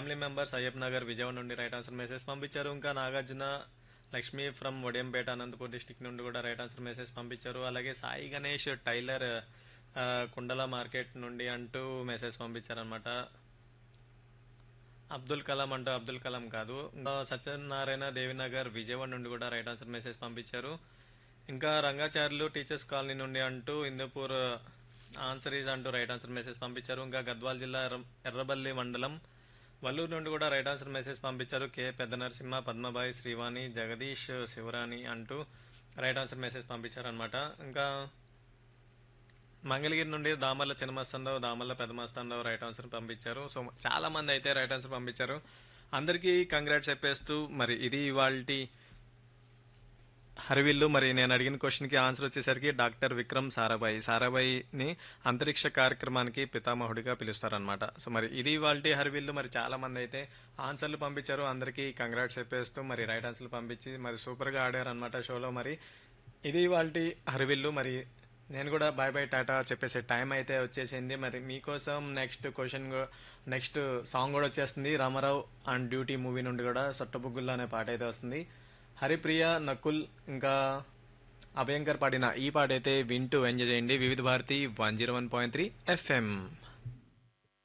family members Ayyappa Nagar Vijayawada నుండి right answer message పంపించారు ఇంకా నాగార్జున లక్ష్మి ఫ్రమ్ వడియంపేట అనంతపూర్ డిస్టిక్ నుండి కూడా రైట్ ఆన్సర్ మెసేజ్ పంపించారు అలాగే సాయి గణేష్ టైలర్ ఆ, కుండల మార్కెట్ నుండి అంటూ మెసేజ్ పంపించారనమాట అబ్దుల్ కలాం అంటూ అబ్దుల్ కలాం కాదు ఇంకా సత్యనారాయణ దేవినగర్ విజయవాడ నుండి కూడా రైట్ ఆన్సర్ మెసేజ్ పంపించారు ఇంకా రంగాచార్యులు టీచర్స్ కాలనీ నుండి అంటూ హిందూపూర్ ఆన్సర్ ఈజ్ అంటూ రైట్ ఆన్సర్ మెసేజ్ పంపించారు ఇంకా గద్వాల్ జిల్లా ఎర్ర- ఎర్రబల్లి మండలం వల్లూరు నుండి కూడా రైట్ ఆన్సర్ మెసేజ్ పంపించారు కె పెద్ద నరసింహ పద్మబాయి శ్రీవాణి జగదీష్ శివరాణి అంటూ రైట్ ఆన్సర్ మెసేజ్ పంపించారు అనమాట ఇంకా మంగళగిరి నుండి దామర్ల చిన్నమస్తాంరావు దామర్ల పెద్దమస్తాంరావు రైట్ ఆన్సర్ పంపించారు సో చాలా మంది అయితే రైట్ ఆన్సర్ పంపించారు అందరికీ కంగ్రాట్స్ చెప్పేస్తూ మరి ఇది ఇవాల్టి హరివిల్లు మరి నేను అడిగిన క్వశ్చన్కి ఆన్సర్ వచ్చేసరికి డాక్టర్ విక్రమ్ సారాభాయి సారాభాయిని అంతరిక్ష కార్యక్రమానికి పితామహుడిగా పిలుస్తారనమాట సో మరి ఇది వాళ్ళ హరివిల్లు మరి చాలా మంది అయితే ఆన్సర్లు పంపించారు అందరికీ కంగ్రాట్స్ చెప్పేస్తూ మరి రైట్ ఆన్సర్లు పంపించి మరి సూపర్గా ఆడారు అనమాట షోలో మరి ఇది వాళ్ళ హరివిల్లు మరి నేను కూడా బాయ్ బాయ్ టాటా చెప్పేసే టైం అయితే వచ్చేసింది మరి మీకోసం నెక్స్ట్ క్వశ్చన్ నెక్స్ట్ సాంగ్ కూడా వచ్చేస్తుంది రామారావు అండ్ డ్యూటీ మూవీ నుండి కూడా సొట్టబుగ్గుల్లో అనే పాట అయితే వస్తుంది హరిప్రియ నకుల్ ఇంకా అభయంకర్ పాడిన ఈ పాట అయితే వింటూ ఎంజాయ్ చేయండి Vividh Bharati one zero one point three FM